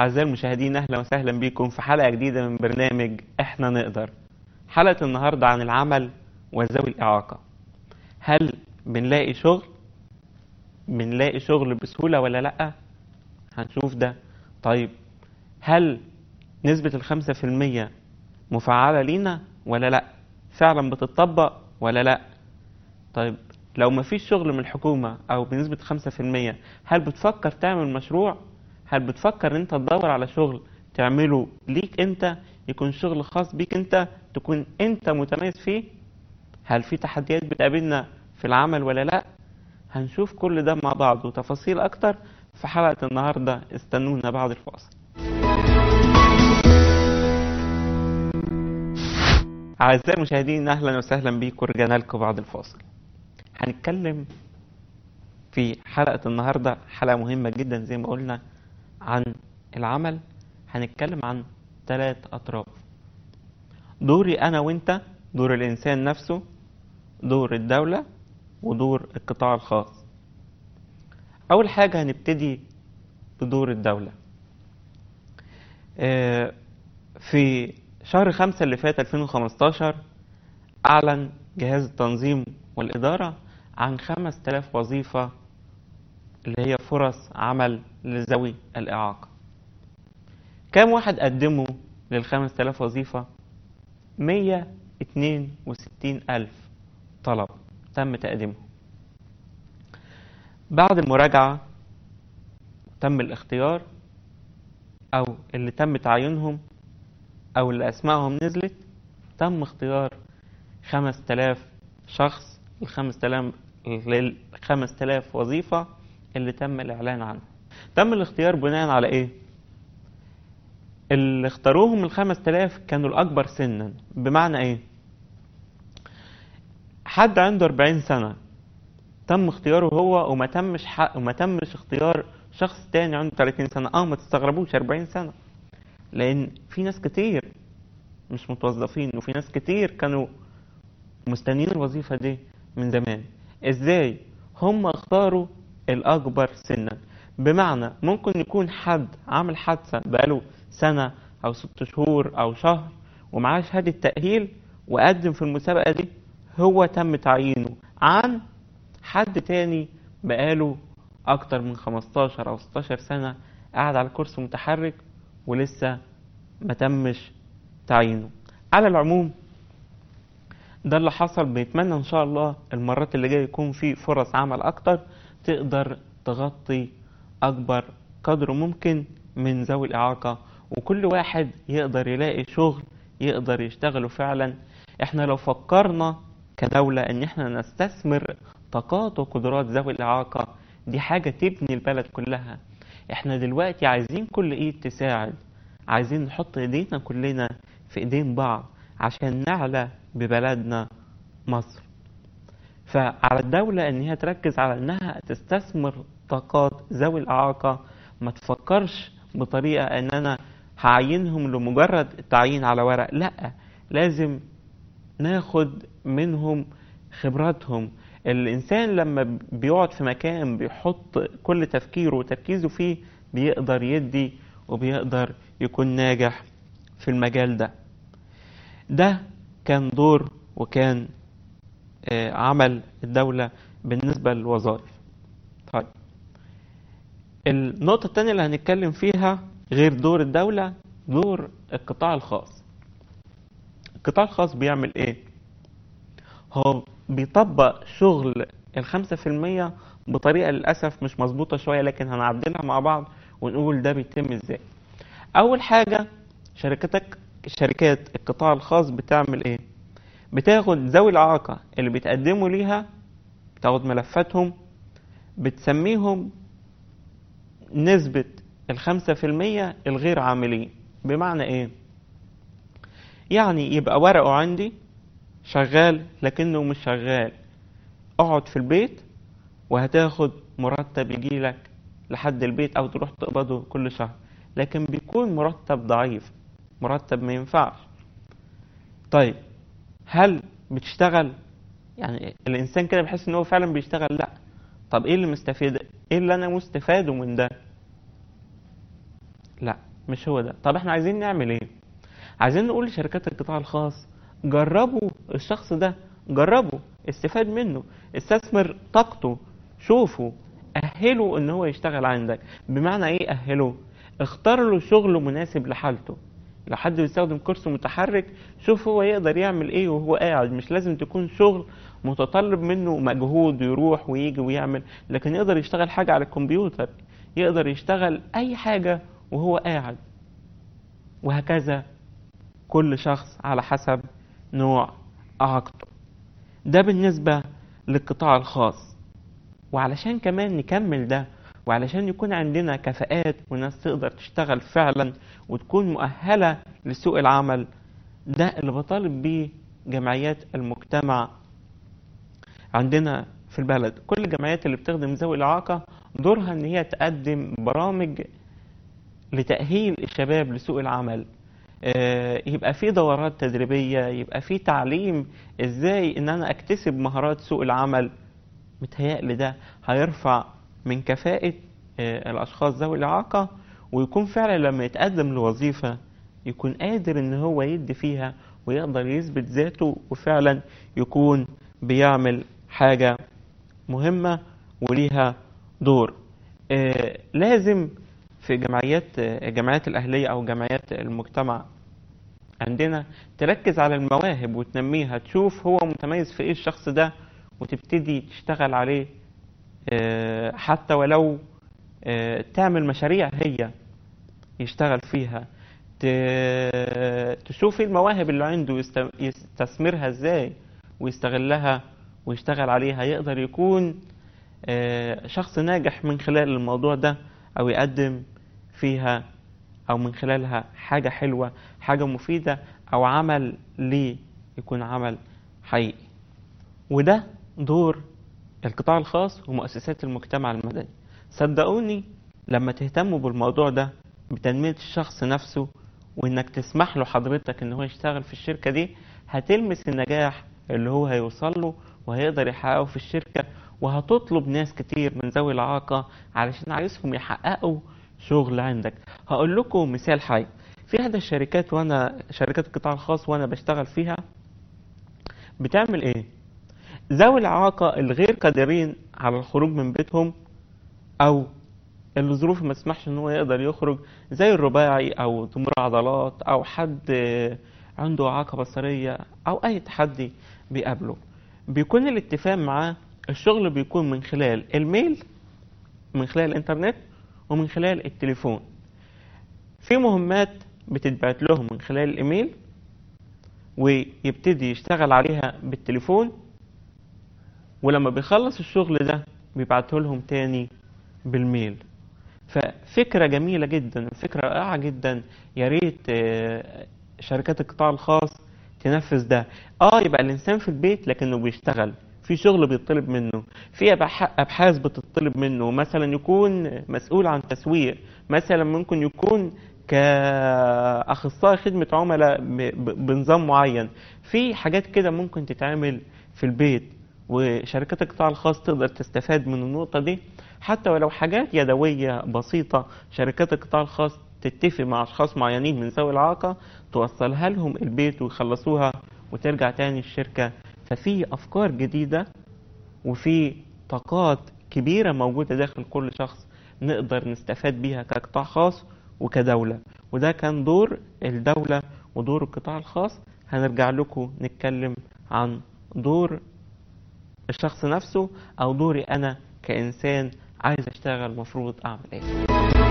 أعزائي المشاهدين أهلا وسهلا بكم في حلقة جديدة من برنامج إحنا نقدر حلقة النهاردة عن العمل وذوي الإعاقة هل بنلاقي شغل بنلاقي شغل بسهولة ولا لأ هنشوف ده طيب هل نسبة الخمسة في المية مفعلة لينا ولا لأ فعلا بتطبق ولا لأ طيب لو مفيش شغل من الحكومة أو بنسبة خمسة في المية هل بتفكر تعمل مشروع هل بتفكر ان انت تدور على شغل تعمله ليك انت يكون شغل خاص بيك انت تكون انت متميز فيه هل في تحديات بتقابلنا في العمل ولا لا هنشوف كل ده مع بعض وتفاصيل اكتر في حلقة النهاردة استنونا بعد الفاصل أعزائي المشاهدين أهلا وسهلا بيكم رجعنا لكم بعد الفاصل هنتكلم في حلقة النهاردة حلقة مهمة جدا زي ما قلنا عن العمل هنتكلم عن ثلاث أطراف دوري أنا وأنت دور الإنسان نفسه دور الدولة ودور القطاع الخاص أول حاجة هنبتدي بدور الدولة آه، في شهر خمسة اللي فات 2015 أعلن جهاز التنظيم والإدارة عن 5000 وظيفة اللي هي فرص عمل لذوي الإعاقة كام واحد قدموا للخمس تلاف وظيفة مية اتنين وستين ألف طلب تم تقديمهم بعد المراجعة تم الاختيار أو اللي تم تعيينهم أو اللي أسمائهم نزلت تم اختيار خمس تلاف شخص الخمس تلاف للخمس تلاف وظيفة اللي تم الإعلان عنه تم الاختيار بناء على إيه؟ اللي اختاروهم الخمس تلاف كانوا الأكبر سنا بمعنى إيه؟ حد عنده 40 سنة تم اختياره هو وما تمش حق وما تمش اختيار شخص تاني عنده 30 سنة اه ما تستغربوش 40 سنة لأن في ناس كتير مش متوظفين وفي ناس كتير كانوا مستنيين الوظيفة دي من زمان ازاي هم اختاروا الأكبر سنا بمعنى ممكن يكون حد عامل حادثة بقاله سنة أو ست شهور أو شهر ومعاه شهادة تأهيل وقدم في المسابقة دي هو تم تعيينه عن حد تاني بقاله أكتر من 15 أو 16 سنة قاعد على كرسي متحرك ولسه ما تمش تعيينه على العموم ده اللي حصل بنتمنى ان شاء الله المرات اللي جايه يكون في فرص عمل اكتر تقدر تغطي اكبر قدر ممكن من ذوي الاعاقه وكل واحد يقدر يلاقي شغل يقدر يشتغله فعلا احنا لو فكرنا كدوله ان احنا نستثمر طاقات وقدرات ذوي الاعاقه دي حاجه تبني البلد كلها احنا دلوقتي عايزين كل ايد تساعد عايزين نحط ايدينا كلنا في ايدين بعض عشان نعلى ببلدنا مصر فعلى الدولة ان هي تركز على انها تستثمر طاقات ذوي الاعاقة ما تفكرش بطريقة ان انا هعينهم لمجرد التعيين على ورق لا لازم ناخد منهم خبراتهم الانسان لما بيقعد في مكان بيحط كل تفكيره وتركيزه فيه بيقدر يدي وبيقدر يكون ناجح في المجال ده ده كان دور وكان آه، عمل الدولة بالنسبة للوظائف طيب النقطة التانية اللي هنتكلم فيها غير دور الدولة دور القطاع الخاص القطاع الخاص بيعمل ايه هو بيطبق شغل الخمسة في المية بطريقة للأسف مش مظبوطة شوية لكن هنعدلها مع بعض ونقول ده بيتم ازاي أول حاجة شركتك شركات القطاع الخاص بتعمل ايه بتاخد ذوي الإعاقة اللي بيتقدموا ليها بتاخد ملفاتهم بتسميهم نسبة الخمسة في المية الغير عاملين بمعنى ايه يعني يبقى ورقه عندي شغال لكنه مش شغال اقعد في البيت وهتاخد مرتب يجيلك لحد البيت او تروح تقبضه كل شهر لكن بيكون مرتب ضعيف مرتب ما ينفعش طيب هل بتشتغل يعني الانسان كده بيحس ان هو فعلا بيشتغل لا طب ايه اللي مستفيد ايه اللي انا مستفاده من ده لا مش هو ده طب احنا عايزين نعمل ايه عايزين نقول لشركات القطاع الخاص جربوا الشخص ده جربوا استفاد منه استثمر طاقته شوفوا أهله ان هو يشتغل عندك بمعنى ايه أهله اختار له شغل مناسب لحالته لو حد بيستخدم كرسي متحرك شوف هو يقدر يعمل ايه وهو قاعد مش لازم تكون شغل متطلب منه مجهود يروح ويجي ويعمل لكن يقدر يشتغل حاجة على الكمبيوتر يقدر يشتغل اي حاجة وهو قاعد وهكذا كل شخص على حسب نوع إعاقته ده بالنسبة للقطاع الخاص وعلشان كمان نكمل ده وعلشان يكون عندنا كفاءات وناس تقدر تشتغل فعلا وتكون مؤهلة لسوق العمل ده اللي بطالب بيه جمعيات المجتمع عندنا في البلد كل الجمعيات اللي بتخدم ذوي الإعاقة دورها إن هي تقدم برامج لتأهيل الشباب لسوق العمل آه، يبقى في دورات تدريبية يبقى في تعليم ازاي ان انا اكتسب مهارات سوق العمل متهيألي ده هيرفع من كفاءة آه، الاشخاص ذوي الاعاقة ويكون فعلا لما يتقدم لوظيفة يكون قادر ان هو يدي فيها ويقدر يثبت ذاته وفعلا يكون بيعمل حاجة مهمة وليها دور آه، لازم في جمعيات الجمعيات الأهلية أو جمعيات المجتمع عندنا تركز على المواهب وتنميها تشوف هو متميز في إيه الشخص ده وتبتدي تشتغل عليه آه، حتى ولو آه، تعمل مشاريع هي يشتغل فيها ت- تشوف إيه المواهب اللي عنده يست- يستثمرها ازاي ويستغلها ويشتغل عليها يقدر يكون آه، شخص ناجح من خلال الموضوع ده او يقدم فيها او من خلالها حاجة حلوة حاجة مفيدة او عمل ليه يكون عمل حقيقي وده دور القطاع الخاص ومؤسسات المجتمع المدني صدقوني لما تهتموا بالموضوع ده بتنمية الشخص نفسه وانك تسمح له حضرتك ان هو يشتغل في الشركة دي هتلمس النجاح اللي هو هيوصل له وهيقدر يحققه في الشركة وهتطلب ناس كتير من ذوي الإعاقة علشان عايزهم يحققوا شغل عندك هقول لكم مثال حي في احدى الشركات وانا شركات القطاع الخاص وانا بشتغل فيها بتعمل ايه ذوي الإعاقة الغير قادرين على الخروج من بيتهم او اللي ظروفه ما تسمحش ان هو يقدر يخرج زي الرباعي او ضمور عضلات او حد آه، عنده اعاقه بصريه او اي تحدي بيقابله بيكون الاتفاق معاه الشغل بيكون من خلال الميل من خلال الانترنت ومن خلال التليفون في مهمات بتتبعت لهم من خلال الايميل ويبتدي يشتغل عليها بالتليفون ولما بيخلص الشغل ده بيبعته لهم تاني بالميل ففكرة جميلة جدا فكرة رائعة جدا يا ريت آه، شركات القطاع الخاص تنفذ ده اه يبقى الانسان في البيت لكنه بيشتغل في شغل بيطلب منه في أبح- ابحاث بتطلب منه مثلا يكون مسؤول عن تسويق مثلا ممكن يكون كاخصائي خدمه عملاء ب- ب- بنظام معين في حاجات كده ممكن تتعمل في البيت وشركات القطاع الخاص تقدر تستفاد من النقطه دي حتى ولو حاجات يدويه بسيطه شركات القطاع الخاص تتفق مع اشخاص معينين من ذوي الاعاقه توصلها لهم البيت ويخلصوها وترجع تاني الشركه ففي افكار جديده وفي طاقات كبيره موجوده داخل كل شخص نقدر نستفاد بيها كقطاع خاص وكدوله وده كان دور الدوله ودور القطاع الخاص هنرجع لكم نتكلم عن دور الشخص نفسه او دوري انا كانسان عايز اشتغل مفروض اعمل ايه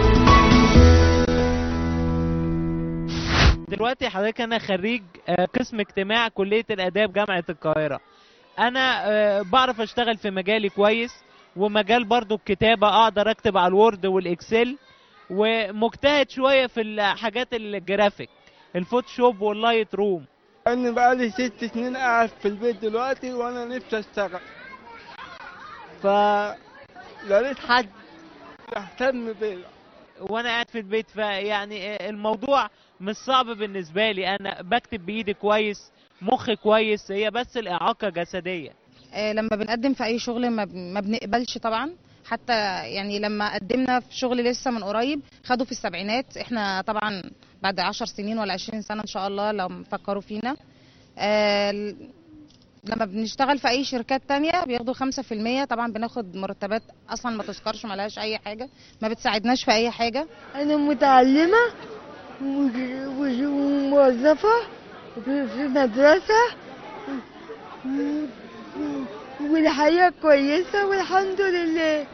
دلوقتي حضرتك انا خريج آه، قسم اجتماع كلية الاداب جامعة القاهرة انا آه، بعرف اشتغل في مجالي كويس ومجال برضو الكتابة اقدر اكتب على الوورد والاكسل ومجتهد شوية في الحاجات الجرافيك الفوتوشوب واللايت روم أنا بقالي ست سنين قاعد في البيت دلوقتي وأنا نفسي أشتغل ف لقيت حد يهتم بيا وانا قاعد في البيت فيعني آه، الموضوع مش صعب بالنسبة لي انا بكتب بايدي كويس مخي كويس هي بس الاعاقة جسدية آه، لما بنقدم في اي شغل ما بن- ما بنقبلش طبعا حتى يعني لما قدمنا في شغل لسه من قريب خدوا في السبعينات احنا طبعا بعد عشر سنين ولا عشرين سنة ان شاء الله لو فكروا فينا آه، ل- لما بنشتغل في اي شركات تانية بياخدوا خمسة في المية طبعا بناخد مرتبات اصلا ما تذكرش ملهاش اي حاجة ما بتساعدناش في اي حاجة أنا متعلمة و- و- وموظفة في في مدرسة و- و- والحياة كويسة والحمد لله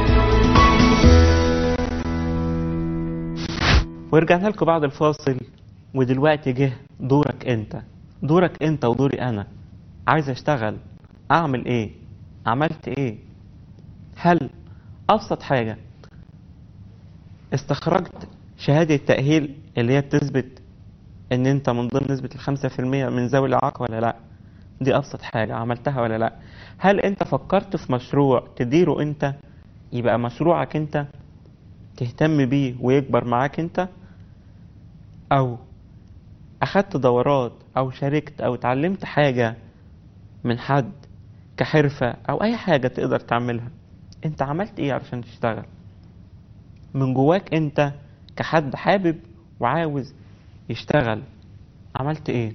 ورجعنا لكم بعد الفاصل ودلوقتي جه دورك انت دورك انت ودوري انا عايز اشتغل اعمل ايه عملت ايه هل ابسط حاجة استخرجت شهادة تأهيل اللي هي بتثبت ان انت من ضمن نسبة الخمسة في المية من ذوي الاعاقة ولا لا دي ابسط حاجة عملتها ولا لا هل انت فكرت في مشروع تديره انت يبقى مشروعك انت تهتم بيه ويكبر معاك انت او اخدت دورات او شاركت او اتعلمت حاجة من حد كحرفة او اي حاجة تقدر تعملها انت عملت ايه علشان تشتغل من جواك انت كحد حابب وعاوز يشتغل عملت ايه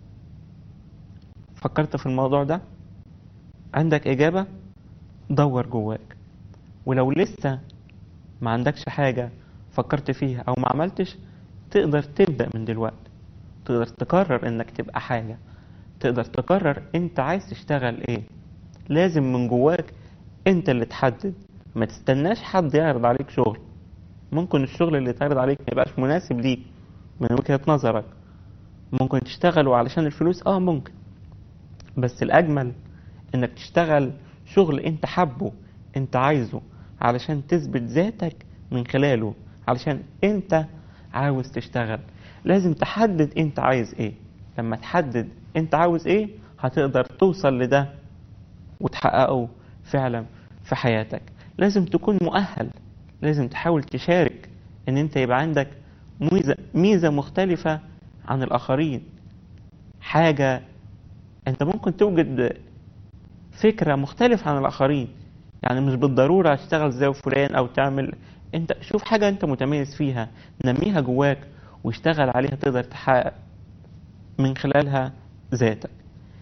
فكرت في الموضوع ده عندك اجابة دور جواك ولو لسه ما عندكش حاجة فكرت فيها او ما عملتش تقدر تبدأ من دلوقتي تقدر تقرر انك تبقى حاجة تقدر تقرر انت عايز تشتغل ايه لازم من جواك انت اللي تحدد ما تستناش حد يعرض عليك شغل ممكن الشغل اللي يتعرض عليك ما يبقاش مناسب ليك من وجهة نظرك ممكن تشتغله علشان الفلوس اه ممكن بس الاجمل انك تشتغل شغل انت حبه انت عايزه علشان تثبت ذاتك من خلاله علشان انت عاوز تشتغل لازم تحدد انت عايز ايه لما تحدد انت عاوز ايه هتقدر توصل لده وتحققه فعلا في حياتك لازم تكون مؤهل لازم تحاول تشارك ان انت يبقى عندك ميزة, ميزة مختلفة عن الاخرين حاجة انت ممكن توجد فكرة مختلفة عن الاخرين يعني مش بالضرورة اشتغل زي فلان او تعمل انت شوف حاجة انت متميز فيها نميها جواك واشتغل عليها تقدر تحقق من خلالها ذاتك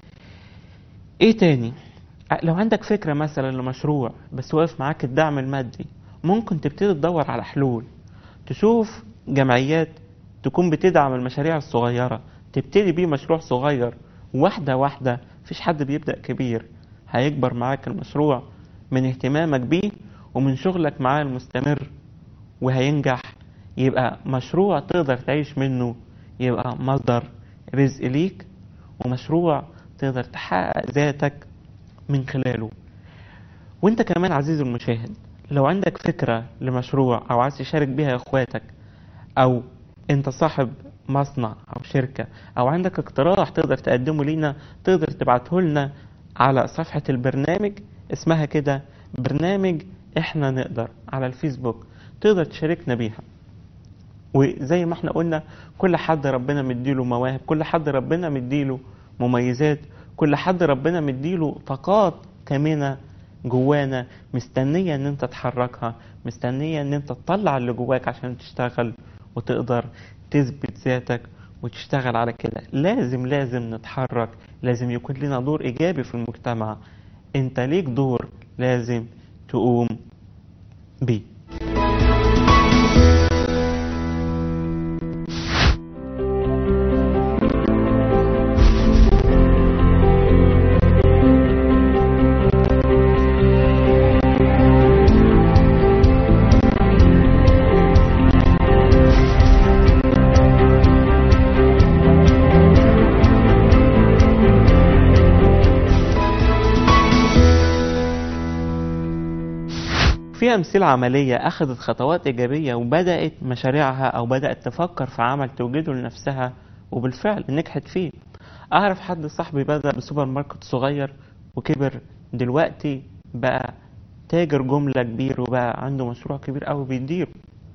ايه تاني لو عندك فكرة مثلا لمشروع بس واقف معاك الدعم المادي ممكن تبتدي تدور على حلول تشوف جمعيات تكون بتدعم المشاريع الصغيرة تبتدي بيه مشروع صغير واحدة واحدة مفيش حد بيبدأ كبير هيكبر معاك المشروع من اهتمامك بيه ومن شغلك معاه المستمر وهينجح يبقى مشروع تقدر تعيش منه يبقى مصدر رزق ليك ومشروع تقدر تحقق ذاتك من خلاله وانت كمان عزيزي المشاهد لو عندك فكرة لمشروع او عايز تشارك بيها اخواتك او انت صاحب مصنع او شركة او عندك اقتراح تقدر تقدمه لينا تقدر تبعته لنا على صفحة البرنامج اسمها كده برنامج احنا نقدر على الفيسبوك تقدر تشاركنا بيها وزي ما احنا قلنا كل حد ربنا مديله مواهب كل حد ربنا مديله مميزات كل حد ربنا مديله طاقات كامنة جوانا مستنية ان انت تحركها مستنية ان انت تطلع اللي جواك عشان تشتغل وتقدر تثبت ذاتك وتشتغل على كده لازم لازم نتحرك لازم يكون لنا دور ايجابي في المجتمع انت ليك دور لازم تقوم بيه في أمثلة عملية أخذت خطوات إيجابية وبدأت مشاريعها أو بدأت تفكر في عمل توجده لنفسها وبالفعل نجحت فيه أعرف حد صاحبي بدأ بسوبر ماركت صغير وكبر دلوقتي بقى تاجر جملة كبير وبقى عنده مشروع كبير أوي بيديره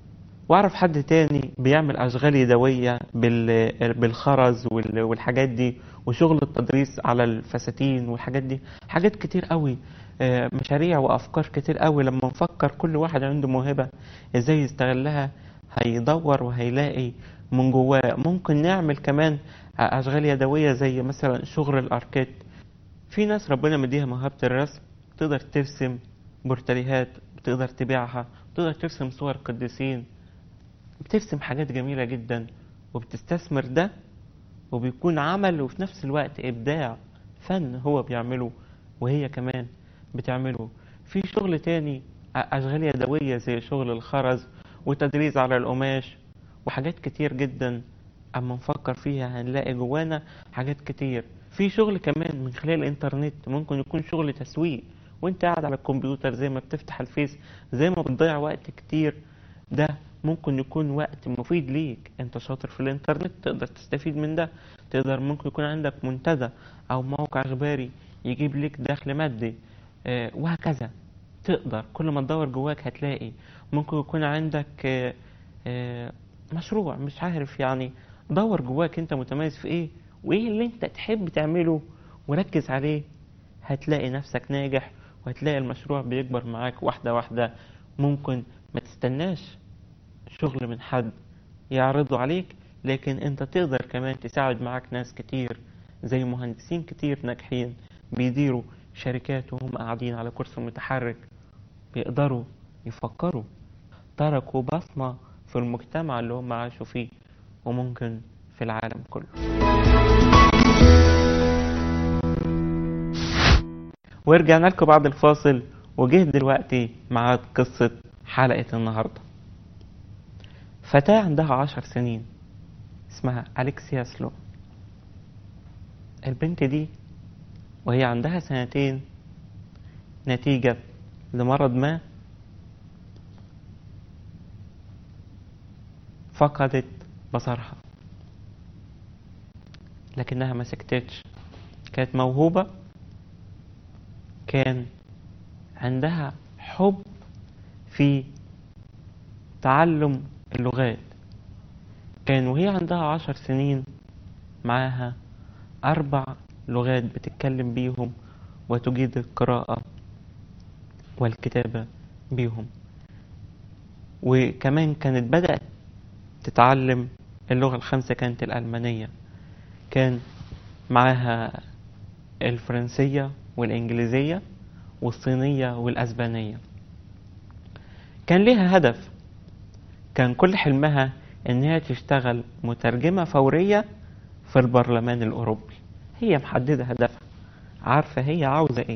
واعرف حد تاني بيعمل اشغال يدويه بال- بالخرز وال- والحاجات دي وشغل التدريس على الفساتين والحاجات دي حاجات كتير قوي آه، مشاريع وافكار كتير قوي لما نفكر كل واحد عنده موهبه ازاي يستغلها هيدور وهيلاقي من جواه ممكن نعمل كمان اشغال يدويه زي مثلا شغل الاركيد في ناس ربنا مديها موهبه الرسم تقدر ترسم بورتريهات بتقدر تبيعها بتقدر ترسم صور قديسين بترسم حاجات جميلة جدا وبتستثمر ده وبيكون عمل وفي نفس الوقت إبداع فن هو بيعمله وهي كمان بتعمله في شغل تاني ع- أشغال يدوية زي شغل الخرز وتدريس على القماش وحاجات كتير جدا أما نفكر فيها هنلاقي جوانا حاجات كتير في شغل كمان من خلال الإنترنت ممكن يكون شغل تسويق وانت قاعد على الكمبيوتر زي ما بتفتح الفيس زي ما بتضيع وقت كتير ده ممكن يكون وقت مفيد ليك انت شاطر في الانترنت تقدر تستفيد من ده تقدر ممكن يكون عندك منتدى او موقع اخباري يجيب لك دخل مادي آه، وهكذا تقدر كل ما تدور جواك هتلاقي ممكن يكون عندك آه، آه، مشروع مش عارف يعني دور جواك انت متميز في ايه وايه اللي انت تحب تعمله وركز عليه هتلاقي نفسك ناجح وهتلاقي المشروع بيكبر معاك واحدة واحدة ممكن ما تستناش شغل من حد يعرضه عليك لكن انت تقدر كمان تساعد معاك ناس كتير زي مهندسين كتير ناجحين بيديروا شركات وهم قاعدين على كرسي متحرك بيقدروا يفكروا تركوا بصمة في المجتمع اللي هم عاشوا فيه وممكن في العالم كله ورجعنا لكم بعد الفاصل وجه دلوقتي ميعاد قصة حلقة النهاردة فتاة عندها عشر سنين اسمها أليكسيا سلو البنت دي وهي عندها سنتين نتيجة لمرض ما فقدت بصرها لكنها ما سكتتش كانت موهوبة كان عندها حب في تعلم اللغات كان وهي عندها عشر سنين معاها أربع لغات بتتكلم بيهم وتجيد القراءة والكتابة بيهم وكمان كانت بدأت تتعلم اللغة الخامسة كانت الألمانية كان معاها الفرنسية والإنجليزية والصينية والأسبانية كان ليها هدف كان كل حلمها إن هي تشتغل مترجمة فورية في البرلمان الأوروبي هي محددة هدفها عارفة هي عاوزة إيه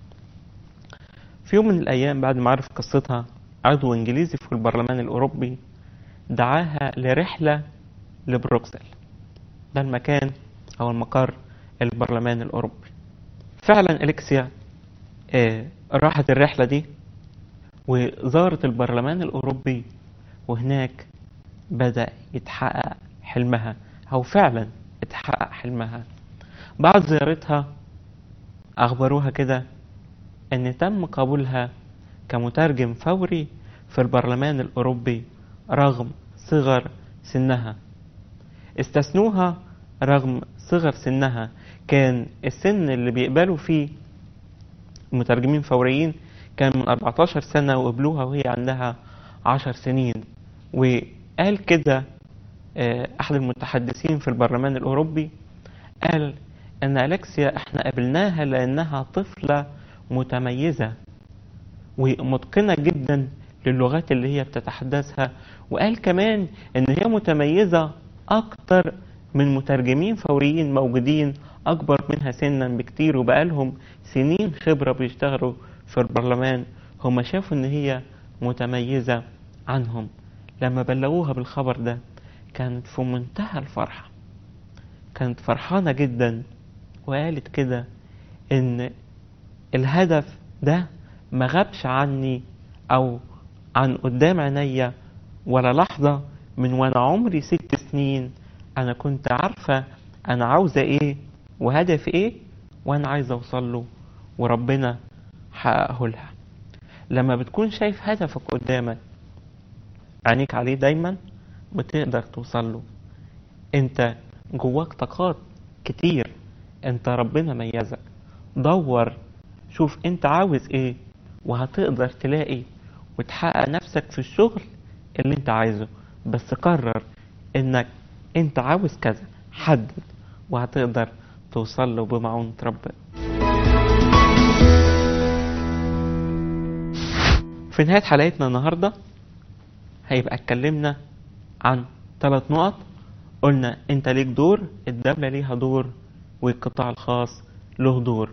في يوم من الأيام بعد ما عرف قصتها عضو إنجليزي في البرلمان الأوروبي دعاها لرحلة لبروكسل ده المكان أو المقر البرلمان الأوروبي فعلا أليكسيا آه، راحت الرحلة دي وزارت البرلمان الأوروبي وهناك بدأ يتحقق حلمها أو فعلا اتحقق حلمها بعد زيارتها أخبروها كده إن تم قبولها كمترجم فوري في البرلمان الأوروبي رغم صغر سنها استثنوها رغم صغر سنها كان السن اللي بيقبلوا فيه مترجمين فوريين كان من 14 سنة وقبلوها وهي عندها 10 سنين وقال كده آه، أحد المتحدثين في البرلمان الأوروبي قال إن أليكسيا إحنا قابلناها لأنها طفلة متميزة ومتقنة جدا للغات اللي هي بتتحدثها وقال كمان إن هي متميزة أكتر من مترجمين فوريين موجودين أكبر منها سنا بكتير وبقالهم سنين خبرة بيشتغلوا في البرلمان هم شافوا إن هي متميزة عنهم لما بلغوها بالخبر ده كانت في منتهى الفرحة كانت فرحانة جدا وقالت كده إن الهدف ده ما غابش عني أو عن قدام عينيا ولا لحظة من وأنا عمري ست سنين أنا كنت عارفة أنا عاوزة إيه وهدفي إيه وأنا عايزة أوصل له وربنا حققه لها لما بتكون شايف هدفك قدامك عينيك عليه دايما بتقدر توصل له انت جواك طاقات كتير انت ربنا ميزك دور شوف انت عاوز ايه وهتقدر تلاقي وتحقق نفسك في الشغل اللي انت عايزه بس قرر انك انت عاوز كذا حدد وهتقدر توصل له بمعونة ربنا في نهاية حلقتنا النهاردة هيبقى اتكلمنا عن ثلاث نقط قلنا انت ليك دور الدولة ليها دور والقطاع الخاص له دور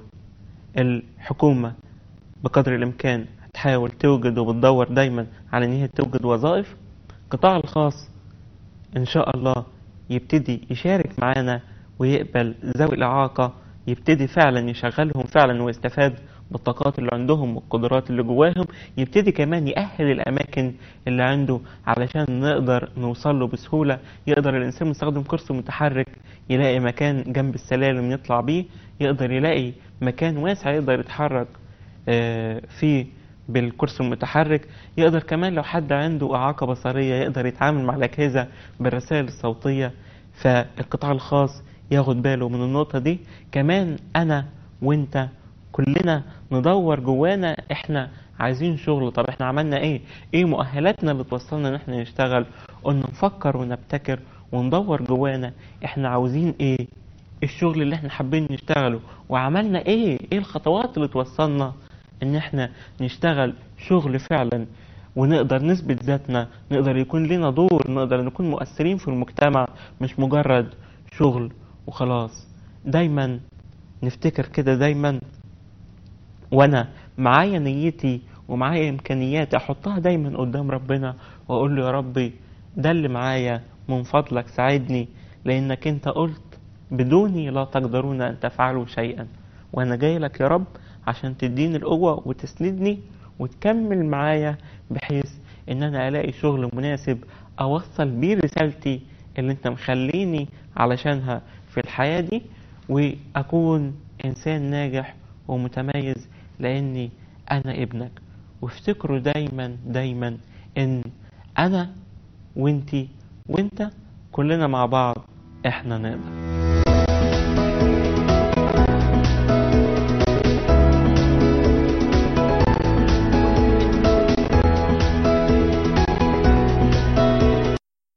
الحكومة بقدر الامكان هتحاول توجد وبتدور دايما على ان هي توجد وظائف القطاع الخاص ان شاء الله يبتدي يشارك معانا ويقبل ذوي الاعاقة يبتدي فعلا يشغلهم فعلا ويستفاد بالطاقات اللي عندهم والقدرات اللي جواهم يبتدي كمان يأهل الأماكن اللي عنده علشان نقدر نوصل له بسهولة يقدر الإنسان مستخدم كرسي متحرك يلاقي مكان جنب السلالم يطلع بيه يقدر يلاقي مكان واسع يقدر يتحرك آه، فيه بالكرسي المتحرك يقدر كمان لو حد عنده إعاقة بصرية يقدر يتعامل مع الأجهزة بالرسائل الصوتية فالقطاع الخاص ياخد باله من النقطة دي كمان أنا وأنت كلنا ندور جوانا احنا عايزين شغل طب احنا عملنا ايه ايه مؤهلاتنا اللي توصلنا ان احنا نشتغل قلنا نفكر ونبتكر وندور جوانا احنا عاوزين ايه الشغل اللي احنا حابين نشتغله وعملنا ايه ايه الخطوات اللي توصلنا ان احنا نشتغل شغل فعلا ونقدر نثبت ذاتنا نقدر يكون لنا دور نقدر نكون مؤثرين في المجتمع مش مجرد شغل وخلاص دايما نفتكر كده دايما وانا معايا نيتي ومعايا امكانياتي احطها دايما قدام ربنا واقول له يا ربي ده اللي معايا من فضلك ساعدني لانك انت قلت بدوني لا تقدرون ان تفعلوا شيئا وانا جاي لك يا رب عشان تديني القوة وتسندني وتكمل معايا بحيث ان انا الاقي شغل مناسب اوصل بيه رسالتي اللي انت مخليني علشانها في الحياة دي واكون انسان ناجح ومتميز لاني انا ابنك وافتكروا دايما دايما ان انا وانتي وانت كلنا مع بعض احنا نقدر